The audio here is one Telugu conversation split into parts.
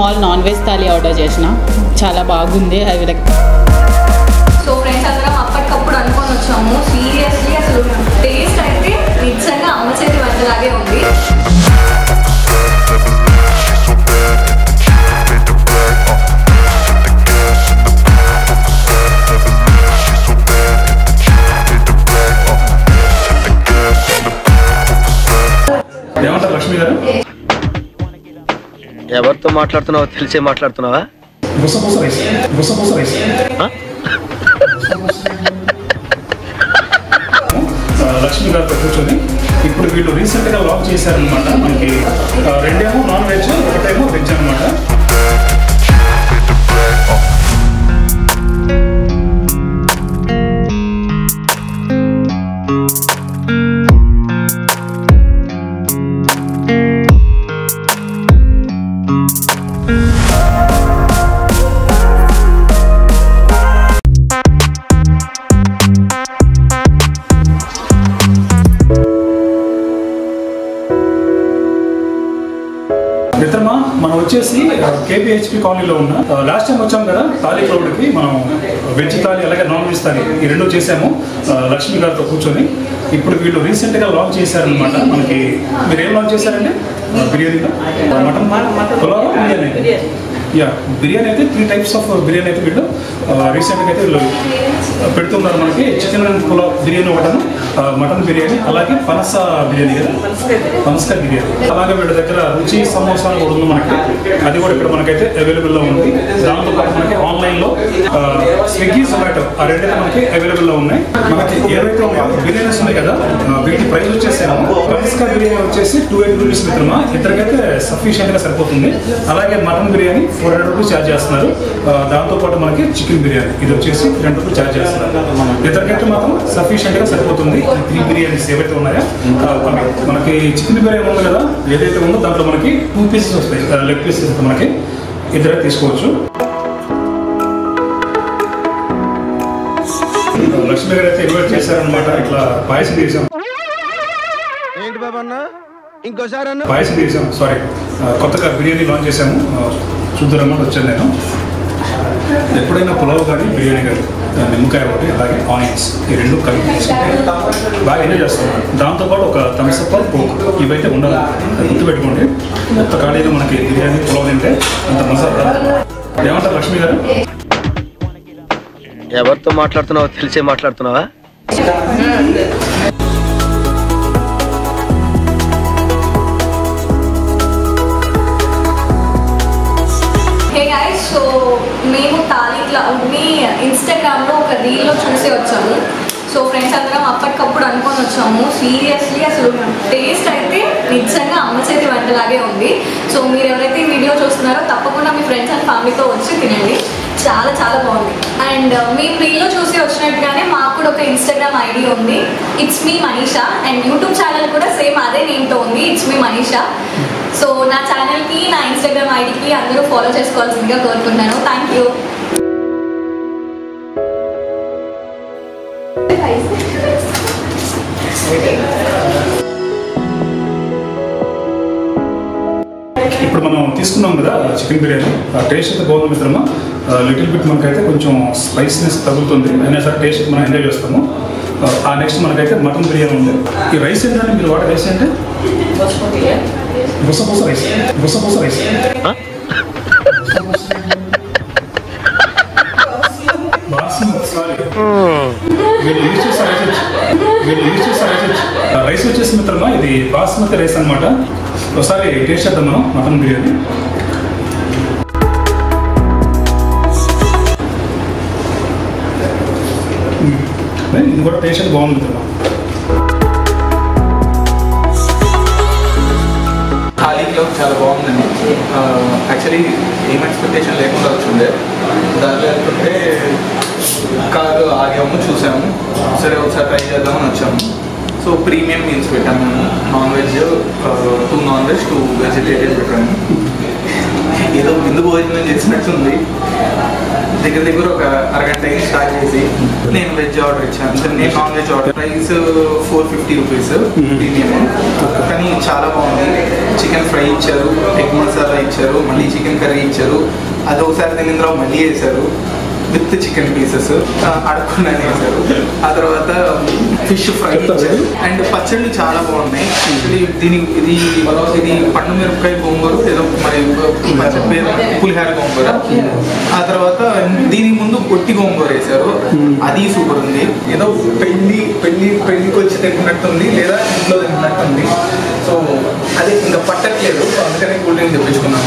Small non veg thali order చేసిన చాలా బాగుంది అవి లైక్ సో ఫ్రెండ్స్ అందరం అప్పటికప్పుడు అనుకొని వచ్చాము సీరియస్లీ అసలు టేస్ట్ అయితే నిజంగా అమ్మ చేతి వంటలాగే ఉంది ఏమంటారు లక్ష్మి గారు ఎవరితో మాట్లాడుతున్నావో తెలిసే మాట్లాడుతున్నావా గుసగుస రైస్ గుసగుస రైస్ ఆ? ఆ, లక్ష్మి గారితో కూర్చొని ఇప్పుడు వీళ్ళు రీసెంట్గా లాంచ్ చేశారనమాట మనకి ఆ, రెండేమో నాన్ వెజ్ ఒకటేమో వెజ్ అనమాట మిత్రమా మనం వచ్చేసి కేపీహెచ్పి కాలనీలో ఉన్న లాస్ట్ టైం వచ్చాం కదా తాలీ క్రౌడ్కి మనం వెజ్ తాలీ అలాగే నాన్ వెజ్ తాలీ ఈ రెండు చేసాము ఆ, లక్ష్మి గారితో కూర్చొని ఇప్పుడు వీళ్ళు రీసెంట్గా లాంచ్ చేశారనమాట మనకి మీరు ఏం లాంచ్ చేశారండి ఆ, బిర్యానీలో మటన్ పులావ్ బిర్యానీ యా బిర్యానీ అయితే త్రీ టైప్స్ ఆఫ్ బిర్యానీ అయితే వీళ్ళు రీసెంట్గా అయితే వీళ్ళు పెడుతున్నారు మనకి చికెన్ అండ్ పులావ్ బిర్యానీ ఒకటను ఆ, మటన్ బిర్యానీ అలాగే పనస బిర్యానీ కదా పనసకాయ బిర్యానీ అలాగే వీళ్ళ దగ్గర రుచి సమోసా అని కూడా ఉంది మనకి అది కూడా ఇక్కడ మనకైతే అవైలబుల్ లో ఉంది దాంతో పాటు మనకి ఆన్లైన్ లో ఆ, స్విగ్గీ జొమాటో ఆ రెండైతే మనకి అవైలబుల్ లో ఉన్నాయి మనకి ఏవైతే ఉన్నాయో బిర్యానీస్ ఉన్నాయి కదా ఆ, వీటి ప్రైస్ వచ్చేసి పనసకాయ బిర్యానీ వచ్చేసి టూ ఎయిట్ రూపీస్ మిత్రమా ఇద్దరికైతే సఫిషియెంట్ గా సరిపోతుంది అలాగే mutton biryani four hundred rupees charge చేస్తున్నారు ఆ, దాంతో పాటు మనకి చికెన్ బిర్యానీ ఇది వచ్చేసి రెండు రూపీస్ ఛార్జ్ చేస్తున్నారు ఇద్దరికైతే మాత్రం సఫిషియెంట్ గా సరిపోతుంది ఈ త్రీ బిర్యానీస్ ఏవైతే ఉన్నాయో ఆ, మనకి- మనకి చికెన్ బిర్యానీ ఉంది కదా ఏదైతే ఉందో దాంట్లో మనకి టూ పీసెస్ వస్తాయి లెగ్ పీసెస్ మనకి ఇద్దరే తీసుకోవచ్చు లక్ష్మి గారు అయితే ఇన్వైట్ చేశారనమాట ఇట్లా పాయసం చేసాం ఏంటి బాబా అన్న ఇంకోసారి అన్న పాయసం చేసాం సారీ కొత్తగా బిర్యానీ లాంచ్ చేసాము చూద్దామని వచ్చాను నేను ఎప్పుడైనా పులావ్ కానీ బిర్యానీ కానీ ఆ, నిమ్మకాయ ఒకటి అలాగే ఆనియన్స్ ఈ రెండు కలిపి తీసుకుంటే బాగా ఎంజాయ్ చేస్తాం దాంతోపాటు ఒక థమ్స్అప్ కోక్ ఇవైతే ఉండాలి అది గుర్తుపెట్టుకోండి మొత్త ఖాళీగా మనకి బిర్యానీ పులావ్ తింటే అంత మసాలా ఏమంటారు లక్ష్మి గారు ఎవరితో మాట్లాడుతున్నావో తెలిసే మాట్లాడుతున్నావా హే గైస్ సో మేము తాలీ క్లౌడ్ని ఇన్స్టాగ్రామ్లో ఒక రీల్లో చూసి వచ్చాము సో ఫ్రెండ్స్ అందరం అప్పటికప్పుడు అనుకొని వచ్చాము సీరియస్లీ అసలు టేస్ట్ అయితే నిజంగా అమ్మ చేతి వంటలాగే ఉంది సో మీరు ఎవరైతే ఈ వీడియో చూస్తున్నారో తప్పకుండా మీ ఫ్రెండ్స్ అండ్ ఫ్యామిలీతో వచ్చి తినండి చాలా చాలా బాగుంది అండ్ మేము రీల్లో చూసి వచ్చినట్టుగానే మాకు కూడా ఒక ఇన్స్టాగ్రామ్ ఐడి ఉంది it's me Manisha and YouTube channel కూడా సేమ్ అదే నేమ్తో ఉంది ఇట్స్ మీ మనీషా సో నా ఛానల్కి నా ఇన్స్టాగ్రామ్ ఐడికి అందరూ ఫాలో చేసుకోవాల్సిందిగా కోరుకుంటున్నాను థ్యాంక్ యూ ఇప్పుడు మనం తీసుకున్నాం కదా చికెన్ బిర్యానీ ఆ టేస్ట్ అయితే బాగుంది మిత్రమా లిటిల్ బిట్ మనకైతే కొంచెం స్పైసీనెస్ తగులుతుంది అయినా సరే టేస్ట్ మనం ఎంజాయ్ చేస్తాము ఆ, ఆ నెక్స్ట్ మనకైతే మటన్ బిర్యానీ ఉంది ఈ రైస్ ఏంటంటే మీరు వాడే రైస్ ఏంటి బుసబుస రైస్ బుసబుస రైస్ ఆ? బాస్మతి సారీ వీళ్ళు యూజ్ చేసే రైస్ వచ్చి వీళ్ళు యూజ్ చేసే రైస్ వచ్చి ఆ, రైస్ వచ్చేసి మిత్రమా ఇది బాస్మతి రైస్ అన్నమాట ఒకసారి టేస్ట్ చేద్దాం మనం మటన్ బిర్యానీ మ్మ్. ఇది కూడా టేస్ట్ అయితే బాగుంది మిత్రమా ఖాళీ క్లబ్ చాలా బాగుందండి యాక్చువల్లీ ఏం ఎక్స్పెక్టేషన్ లేకుండా వచ్చిండే దాంట్లో వెళ్తుంటే కారు ఆగాము చూసాము సరే ఒకసారి ట్రై చేద్దామని వచ్చాము సో ప్రీమియం మీల్స్ పెట్టాము non veg two non veg two vegetarian పెట్టాము ఏదో ముందు భోజనం చేసినట్టుంది దగ్గర దగ్గర ఒక అరగంట అయ్యి స్టార్ట్ చేసి నేను వెజ్ ఆర్డర్ ఇచ్చాను సరే నేను non veg order price four fifty rupees premium కానీ చాలా బాగుంది చికెన్ ఫ్రై ఇచ్చారు ఎగ్ మసాలా ఇచ్చారు మళ్ళీ చికెన్ కర్రీ ఇచ్చారు అది ఒకసారి తిన్న తర్వాత మళ్ళీ వేశారు విత్ చికెన్ పీసెస్ అడగకుండా వేశారు ఆ తర్వాత ఫిష్ ఫ్రై ఇచ్చారు అండ్ పచ్చళ్ళు చాలా బాగున్నాయి యాక్చువల్లీ దీని ఇది ఇది పండు మిరపకాయ గోంగూర ఏదో మరి పచ్చడి పేరు పులిహార గోంగూర ఆ తర్వాత దీని ముందు పొట్టి గోంగూర వేశారు అది సూపర్ ఉంది ఏదో పెళ్లి పెళ్లి పెళ్లికి వచ్చి తిన్నట్టుంది లేదా ఇంట్లో తిన్నట్టుంది సో అది ఇంకా పట్టట్లేదు సో అందుకని కూల్ డ్రింక్ తెప్పించుకున్నాను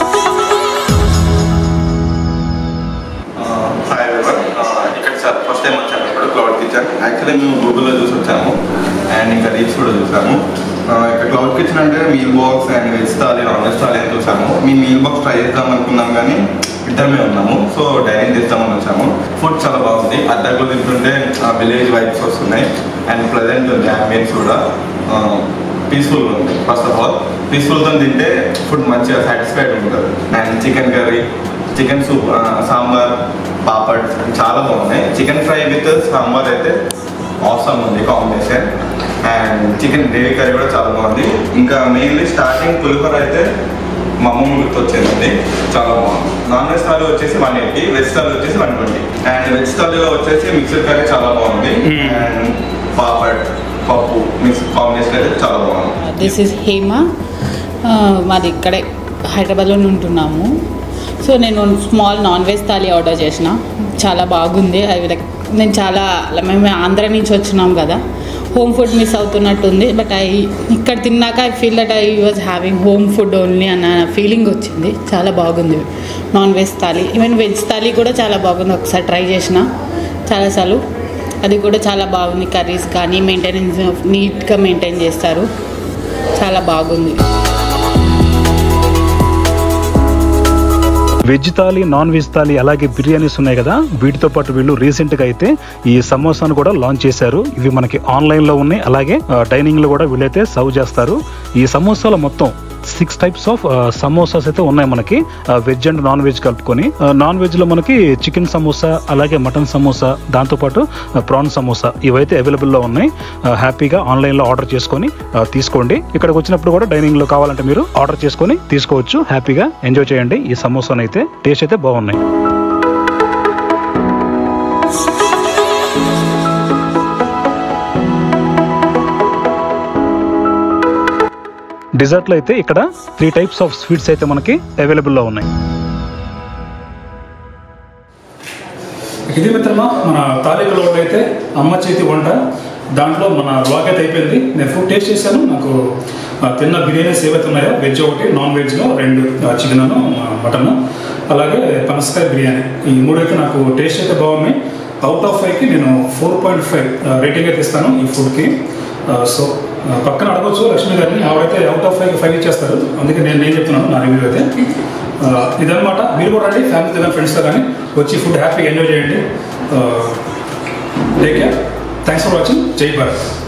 హాయ్ ఎవర్ ఇక్కడ సార్ ఫస్ట్ టైం వచ్చాము ఇప్పుడు క్లౌడ్ కిచెన్ యాక్చువల్లీ మేము గూగుల్లో చూసి వచ్చాము అండ్ ఇంకా రీల్స్ కూడా చూసాము ఆ, ఇక్కడ క్లౌడ్ కిచెన్ అంటే meal box and veg thali non veg thali అని చూసాము మీ మీల్ బాక్స్ ట్రై చేద్దాం అనుకున్నాం కానీ ఇద్దరమే ఉన్నాము సో డైనింగ్ చేద్దామని వచ్చాము ఫుడ్ చాలా బాగుంది అద్దట్లో తింటుంటే విలేజ్ వైబ్స్ వస్తున్నాయి అండ్ ప్రజెంట్ ఉంది అంబియన్స్ కూడా పీస్ఫుల్ ఉంది ఫస్ట్ ఆఫ్ ఆల్ పీస్ఫుల్తో తింటే ఫుడ్ మంచిగా సాటిస్ఫైడ్ ఉంటుంది and chicken curry chicken soup ఆ, సాంబార్ పాపడ్ చాలా బాగున్నాయి చికెన్ ఫ్రై విత్ సాంబార్ అయితే అవసరం ఉంది combination and chicken gravy curry కూడా చాలా బాగుంది ఇంకా మెయిన్లీ స్టార్టింగ్ పులిహోర అయితే మా అమ్మమ్మ గుర్తొచ్చేసింది చాలా బాగుంది నాన్ వెజ్ థాలీ వచ్చేసి వన్ ఎయిటీ వెజ్ థాలీ వచ్చేసి వన్ ట్వంటీ అండ్ వెజ్ థాలీలో వచ్చేసి మిక్స్డ్ కర్రీ చాలా బాగుంది అండ్ పాపడ్ పప్పు మిక్స్ కాంబినేషన్ అయితే చాలా బాగుంది దిస్ ఇస్ హేమ ఆ, మాది ఇక్కడే హైదరాబాద్లో ఉంటున్నాము సో నేను small non veg thali order చేసిన చాలా బాగుంది అవి లైక్ నేను చాలా మేము ఆంధ్ర నుంచి వచ్చినాం కదా హోమ్ ఫుడ్ మిస్ అవుతున్నట్టుంది బట్ ఐ ఇక్కడ తిన్నాక I feel that I was having home food only అన్న ఫీలింగ్ వచ్చింది చాలా బాగుంది non veg thali even veg thali కూడా చాలా బాగుంది ఒకసారి ట్రై చేసిన చాలాసార్లు అది కూడా చాలా బాగుంది కర్రీస్ కానీ మెయింటెనెన్స్ నీట్గా మెయింటైన్ చేస్తారు చాలా బాగుంది veg thali non veg thali అలాగే బిర్యానీస్ ఉన్నాయి కదా వీటితో పాటు వీళ్ళు రీసెంట్ గా అయితే ఈ సమోసాను కూడా లాంచ్ చేశారు ఇవి మనకి ఆన్లైన్ లో ఉన్నాయి అలాగే డైనింగ్ లో కూడా వీళ్ళైతే సర్వ్ చేస్తారు ఈ సమోసాలో మొత్తం సిక్స్ టైప్స్ ఆఫ్ సమోసాస్ అయితే ఉన్నాయి మనకి వెజ్ అండ్ నాన్ వెజ్ కలుపుకొని నాన్ వెజ్ లో మనకి చికెన్ సమోసా అలాగే మటన్ సమోసా దాంతో పాటు ప్రాన్ సమోసా ఇవైతే అవైలబుల్ లో ఉన్నాయి ఆ, హ్యాపీగా ఆన్లైన్ లో ఆర్డర్ చేసుకొని ఆ, తీసుకోండి ఇక్కడికి వచ్చినప్పుడు కూడా డైనింగ్ లో కావాలంటే మీరు ఆర్డర్ చేసుకొని తీసుకోవచ్చు హ్యాపీగా ఎంజాయ్ చేయండి ఈ సమోసాను అయితే టేస్ట్ అయితే బాగున్నాయి డిజర్ట్లో అయితే ఇక్కడ త్రీ టైప్స్ ఆఫ్ స్వీట్స్ అయితే మనకి అవైలబుల్లో ఉన్నాయి ఇది మిత్రమా మన తాలికలో అయితే అమ్మ చేతి వంట దాంట్లో మన వ్లాగ్ అయితే అయిపోయింది నేను ఫుడ్ టేస్ట్ చేశాను నాకు ఆ, తిన్న బిర్యానీస్ ఏవైతే ఉన్నాయో వెజ్ ఒకటి నాన్ వెజ్లో రెండు చికెన్ మటన్ అలాగే పనసకాయ బిర్యానీ ఈ మూడు అయితే నాకు టేస్ట్ అయితే బాగున్నాయి అవుట్ ఆఫ్ ఫైవ్కి నేను ఫోర్ పాయింట్ ఫైవ్ రేటింగ్ అయితే ఇస్తాను ఈ ఫుడ్కి సో పక్కన అడగవచ్చు లక్ష్మి గారిని ఆవిడైతే అవుట్ ఆఫ్ ఫైవ్ ఫైవ్ ఇచ్చేస్తారు అందుకే నేను నేను చెప్తున్నాను నా రివ్యూ అయితే ఆ, ఇదన్నమాట మీరు కూడా రండి ఫ్యామిలీతో కానీ ఫ్రెండ్స్తో కానీ వచ్చి ఫుడ్ హ్యాపీగా ఎంజాయ్ చేయండి take care thanks for watching జై భారత్